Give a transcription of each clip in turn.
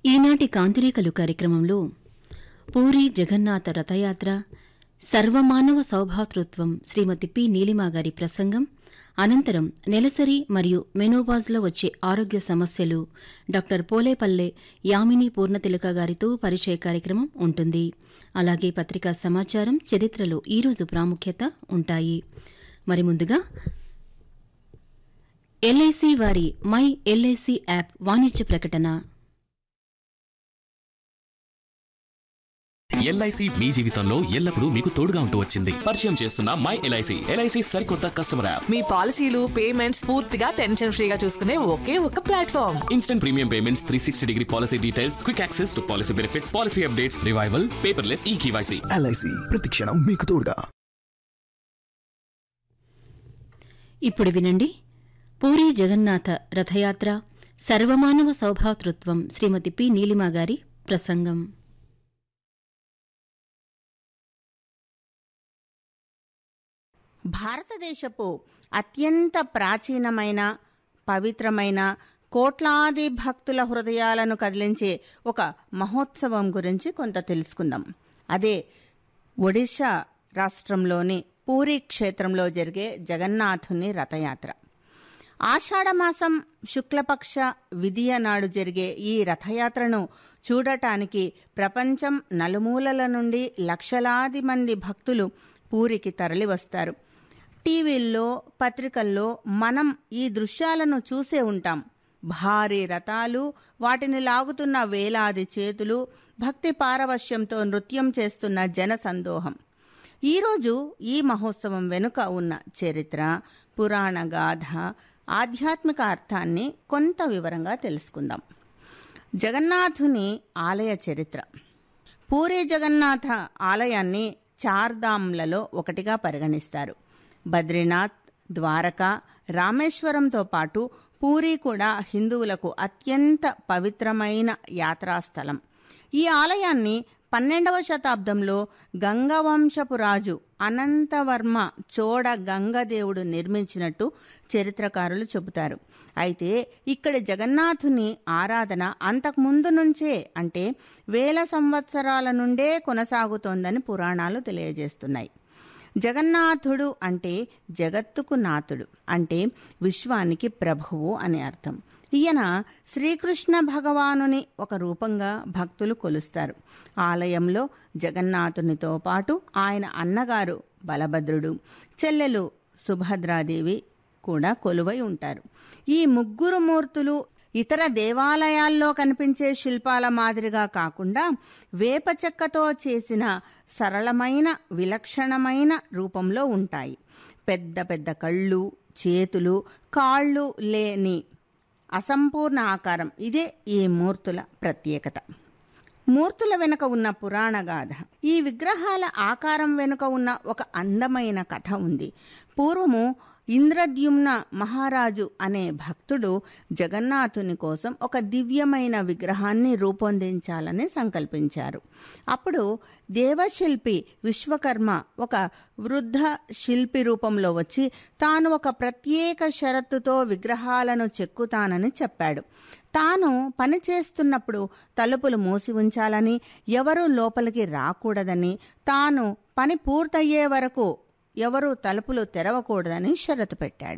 ఈనాటి కాంతిరేకలు కార్యక్రమంలో పూరి జగన్నాథ రథయాత్ర సర్వమానవ సౌభాతృత్వం శ్రీమతి పి నీలిమా గారి ప్రసంగం అనంతరం నెలసరి మరియు మెనోపాజ్లో వచ్చే ఆరోగ్య సమస్యలు డాక్టర్ పోలేపల్లె యామిని పూర్ణతిలక గారితో పరిచయ కార్యక్రమం ఉంటుంది అలాగే పత్రికా సమాచారం చరిత్రలో ఈరోజు ప్రాముఖ్యత ఉంటాయి మరి ముందుగా ఎల్ఐసి వారి మై ఎల్ఐసి యాప్ వాణిజ్య ప్రకటన ఎల్ఐసి మీ జీవితంలో ఎల్లప్పుడూ మీకు తోడుగా ఉంటూ వచ్చింది పరిచయం చేస్తున్న మై ఎల్ఐసి ఎల్ఐసి సరికొత్త కస్టమర్ యాప్ మీ పాలసీలు పేమెంట్స్ పూర్తిగా టెన్షన్ ఫ్రీగా చూసుకునే ఒకే ఒక platform instant premium payments three sixty degree policy details quick access to policy benefits policy updates revival paperless e KYC LIC ప్రతిక్షణం మీకు తోడుగా ఇప్పుడు వినండి పూరి జగన్నాథ రథయాత్ర సర్వమానవ సౌభాతృత్వం శ్రీమతి పి నీలిమా గారి ప్రసంగం భారతదేశపు అత్యంత ప్రాచీనమైన పవిత్రమైన కోట్లాది భక్తుల హృదయాలను కదిలించే ఒక మహోత్సవం గురించి కొంత తెలుసుకుందాం అదే ఒడిశా రాష్ట్రంలోని పూరి క్షేత్రంలో జరిగే జగన్నాథుని రథయాత్ర ఆషాఢమాసం శుక్లపక్ష విధియ నాడు జరిగే ఈ రథయాత్రను చూడటానికి ప్రపంచం నలుమూలల నుండి లక్షలాది మంది భక్తులు పూరికి తరలివస్తారు టీవీల్లో పత్రికల్లో మనం ఈ దృశ్యాలను చూసే ఉంటాం భారీ రథాలు వాటిని లాగుతున్న వేలాది చేతులు భక్తి పారవశ్యంతో నృత్యం చేస్తున్న జనసందోహం ఈరోజు ఈ మహోత్సవం వెనుక ఉన్న చరిత్ర పురాణ గాథ ఆధ్యాత్మిక అర్థాన్ని కొంత వివరంగా తెలుసుకుందాం జగన్నాథుని ఆలయ చరిత్ర పూరి జగన్నాథ ఆలయాన్ని చార్ధామ్లలో ఒకటిగా పరిగణిస్తారు బద్రీనాథ్ ద్వారకా రామేశ్వరంతో పాటు పూరి కూడా హిందువులకు అత్యంత పవిత్రమైన యాత్రాస్థలం ఈ ఆలయాన్ని పన్నెండవ శతాబ్దంలో గంగవంశపు రాజు అనంతవర్మ చోడ గంగదేవుడు నిర్మించినట్టు చరిత్రకారులు చెబుతారు అయితే ఇక్కడి జగన్నాథుని ఆరాధన అంతకుముందు నుంచే అంటే వేల సంవత్సరాల నుండే కొనసాగుతోందని పురాణాలు తెలియజేస్తున్నాయి జగన్నాథుడు అంటే జగత్తుకు నాథుడు అంటే విశ్వానికి ప్రభువు అని అర్థం ఈయన శ్రీకృష్ణ భగవానుని ఒక రూపంగా భక్తులు కొలుస్తారు ఆలయంలో జగన్నాథునితో పాటు ఆయన అన్నగారు బలభద్రుడు చెల్లెలు సుభద్రాదేవి కూడా కొలువై ఉంటారు ఈ ముగ్గురు మూర్తులు ఇతర దేవాలయాల్లో కనిపించే శిల్పాల మాదిరిగా కాకుండా వేప చెక్కతో చేసిన సరళమైన విలక్షణమైన రూపంలో ఉంటాయి పెద్ద పెద్ద కళ్ళు చేతులు కాళ్ళు లేని అసంపూర్ణ ఆకారం ఇదే ఈ మూర్తుల ప్రత్యేకత మూర్తుల వెనుక ఉన్న పురాణ గాథ ఈ విగ్రహాల ఆకారం వెనుక ఉన్న ఒక అందమైన కథ ఉంది పూర్వము ఇంద్రద్యుమ్న మహారాజు అనే భక్తుడు జగన్నాథుని కోసం ఒక దివ్యమైన విగ్రహాన్ని రూపొందించాలని సంకల్పించారు అప్పుడు దేవశిల్పి విశ్వకర్మ ఒక వృద్ధ శిల్పి రూపంలో వచ్చి తాను ఒక ప్రత్యేక షరతుతో విగ్రహాలను చెక్కుతానని చెప్పాడు తాను పని చేస్తున్నప్పుడు తలుపులు మూసి ఉంచాలని ఎవరూ లోపలికి రాకూడదని తాను పని పూర్తయ్యే వరకు ఎవరూ తలుపులు తెరవకూడదని షరతు పెట్టాడు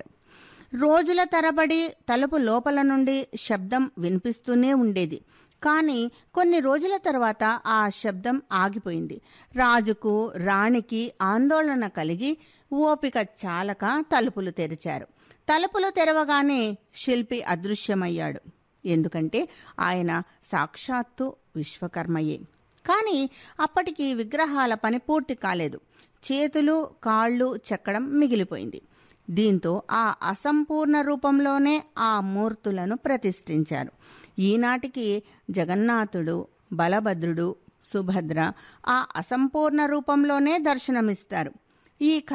రోజుల తరబడి తలుపు లోపల నుండి శబ్దం వినిపిస్తూనే ఉండేది కానీ కొన్ని రోజుల తర్వాత ఆ శబ్దం ఆగిపోయింది రాజుకు రాణికి ఆందోళన కలిగి ఓపిక చాలక తలుపులు తెరిచారు తలుపులు తెరవగానే శిల్పి అదృశ్యమయ్యాడు ఎందుకంటే ఆయన సాక్షాత్తు విశ్వకర్మయే కానీ అప్పటికి విగ్రహాల పని పూర్తి కాలేదు చేతులు కాళ్ళు చెక్కడం మిగిలిపోయింది దీంతో ఆ అసంపూర్ణ రూపంలోనే ఆ మూర్తులను ప్రతిష్ఠించారు ఈనాటికి జగన్నాథుడు బలభద్రుడు సుభద్ర ఆ అసంపూర్ణ రూపంలోనే దర్శనమిస్తారు ఈ